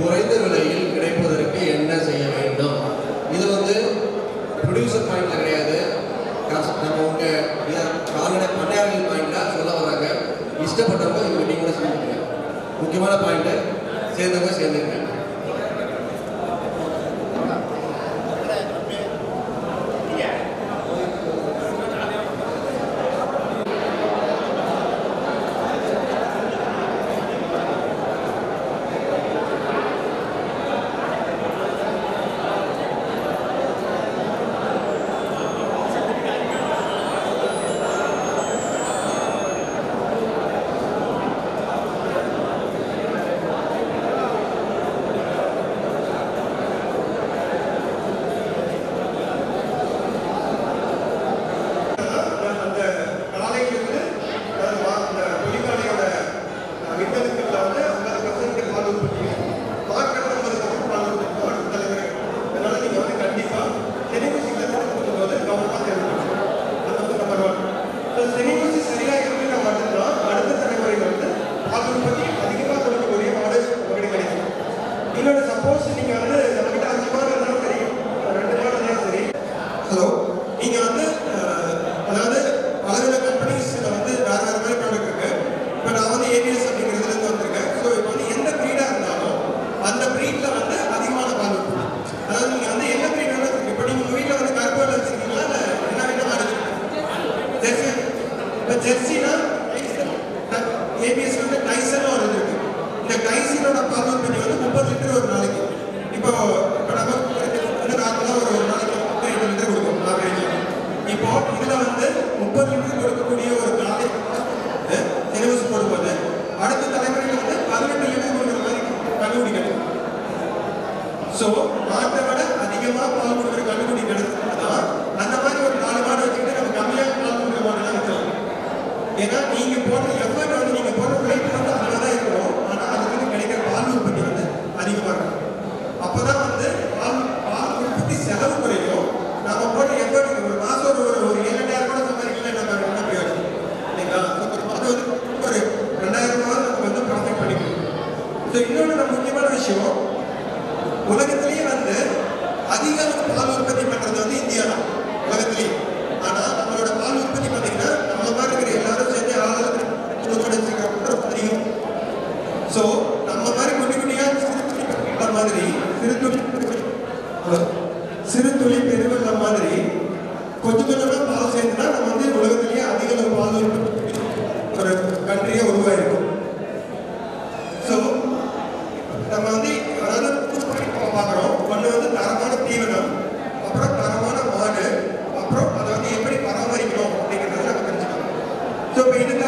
குறைந்த விலையில் கிடைப்பதற்கு என்ன செய்ய வேண்டும் இது வந்து ப்ரொடியூசர் பாயிண்ட்ல கிடையாது கஸ்- நம்ம உங்க இத- கால்நடை பண்ணையாளர்கள் பாயிண்ட்ல சொல்ல வராங்க இஷ்டப்பட்டவங்க இவங்க நீங்க கூட சொல்லுங்க முக்கியமான பாயிண்ட் சேர்ந்தவங்க சேர்ந்துங்க அந்த காலையிலிருந்து அதாவது வா- அந்த தொழிற்சாலையோட விற்பனைக்குள்ள வந்து ஐம்பது பர்சன்ட் பால் உற்பத்தியும் மார்க்கெட் ஐம்பது பர்சன்ட் பால் உற்பத்தியும் அடுத்த தலைமுறை அதனால நீங்க வந்து கண்டிப்பா செனிபூசி போது கவனமாக இருக்கணும் அது வந்து நம்பர் ஒன் ஸோ செனிபூசி சரியாக இருக்குன்னா மட்டும்தான் அடுத்த தலைமுறையில் வந்து பால் உற்பத்தி அதிகமாக கொடுக்கக்கூடிய மாடு உங்ககிட்ட கிடைக்கும் இன்னொன்று சப்போஸ் நீங்க வந்து நம்மகிட்ட அஞ்சு மாடு இருந்தாலும் சரி ரெண்டு மாடு இருந்தாலும் சரி ஹலோ நீங்க வந்து அஹ், அதாவது பலவித கம்பெனிஸ்ல வந்து வேற வேற மாதிரி ப்ராடக்ட் இருக்கு இப்போ நான் வந்து ஏபிஎஸ் அப்படிங்கிறதுல இருந்து வந்திருக்கேன் ஸோ இப்போ வந்து எந்த ப்ரீடா இருந்தாலும் அந்த ப்ரீட்ல வந்து அதிகமான பால் உற்பத்தி அதாவது நீங்க வந்து என்ன ப்ரீட் வேணா இருக்கு இப்போ நீங்க உங்க வீட்டில் வந்து கருப்பூரில் வச்சிருக்கீங்களா இல்லை என்ன வேணா மாடு ஜெர்சி இப்போ ஜெர்சினா ஏபிஎஸ் வந்து டைசன் ஒரு இது இருக்கு இந்த டைசனோட பால் உற்பத்தி வந்து முப்பது லிட்டர் ஒரு நாளைக்கு இப்போ இப்போ நம்ம வந்து நார்மலாக ஒரு ஒரு நாளைக்கு முப்பது லிட்டர் கொடுக்கும் ஆவரேஜ் இப்போ இதுல வந்து முப்பது லிட்டர் கொடுக்கக்கூடிய ஒரு காலை சிலபஸ் போடும்போது அடுத்த தலைமுறையில் வந்து பதினெட்டு லிட்டர் கொடுக்குற மாதிரி கண்டுபிடி கிடைக்கும் ஸோ மாட்டை விட அதிகமாக பால் கொடுக்குற கண்டுபிடி கிடைச்சதுன்னா அந்த மாதிரி ஒரு நாலு மாடு வச்சுக்கிட்டு நம்ம கம்மியாக பால் கொடுக்குற மாடெல்லாம் வச்சோம் ஏன்னா நீங்க போடுற எஃபர்ட் வந்து நீங்க போடுற வெயிட் வந்து அவ்வளவுதான் இருக்கணும் ஆனா அதுக்கு வந்து கிடைக்கிற பால் உற்பத்தி வந்து அதிகமா இருக்கும் அப்பதான் வந்து பால் பால் உற்பத்தி செலவு குறையும் நம்ம போடுற எஃபர்ட் ஒரு மாசம் ஒரு ஒரு ஒரு ஏழாயிரம் கூட சம்பாதிக்கல நம்ம என்ன பிரயோஜனம் இல்லைங்களா ஒரு மாதம் வந்து ஒரு ரெண்டாயிரம் ரூபாய் நம்ம வந்து ப்ராஃபிட் பண்ணிக்கணும் ஸோ இன்னொன்று நம்ம முக்கியமான விஷயம் உலகத்திலேயே வந்து அதிக அளவு பால் உற்பத்தி பண்றது வந்து இந்தியா தான் உலகத்திலேயே ஆனா நம்மளோட பால் உற்பத்தி பார்த்தீங்கன்னா நம்ம மாதிரி இருக்கிற எல்லாரும் சேர்ந்து ஆளுநர் ரொம்ப அதிகம் ஸோ நம்ம மாதிரி குட்டி குட்டியா சிறு துளி பெருவெள்ளம் மாதிரி சிறு துளி சிறு துளி பெருவெள்ளம் மாதிரி கொஞ்சம் கொஞ்சமா பால் சேர்ந்துனா நம்ம வந்து உலகத்திலேயே அதிக அளவு பால் உற்பத்தி ஒரு கண்ட்ரியா உருவாயிருக்கும் ஸோ நம்ம வந்து அதாவது நம்ம பார்க்குறோம் ஒன்று வந்து தரமான தீவனம் அப்புறம் தரமான மாடு அப்புறம் அதை வந்து எப்படி பராமரிக்கணும் அப்படிங்கிறத நம்ம தெரிஞ்சுக்கணும் ஸோ இப்போ இதுக்கு